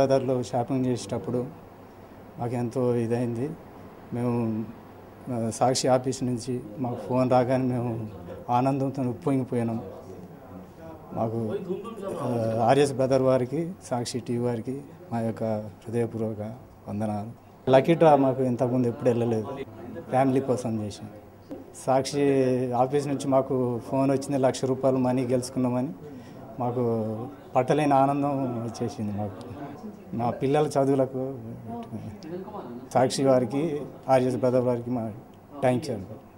బ్రదర్లో shopping చేసేటప్పుడు మాకు ఎంతో ఇదైంది మేము ఆ, సాక్షి ఆఫీస్ నుంచి మాకు ఫోన్ రాగానే మేము ఆనందంతో ఉప్పొంగిపోయినాం మాకు ఆ, ఆర్ఎస్ బ్రదర్ వారికి సాక్షి టీవీ వారికి మా యొక్క హృదయపూర్వక వందనాలు లక్కీ డ్రా మాకు ఇంతకుముందు ఎప్పుడు వెళ్ళలేదు ఫ్యామిలీ కోసం చేసాం సాక్షి ఆఫీస్ నుంచి మాకు ఫోన్ వచ్చింది లక్ష రూపాయలు మనీ గెలుచుకున్నామని మాకు పట్టలేని ఆనందం వచ్చేసింది మాకు మా పిల్లల చదువులకు సాక్షి వారికి ఆర్ఎస్ బ్రదర్ వారికి మా థ్యాంక్స్ అండి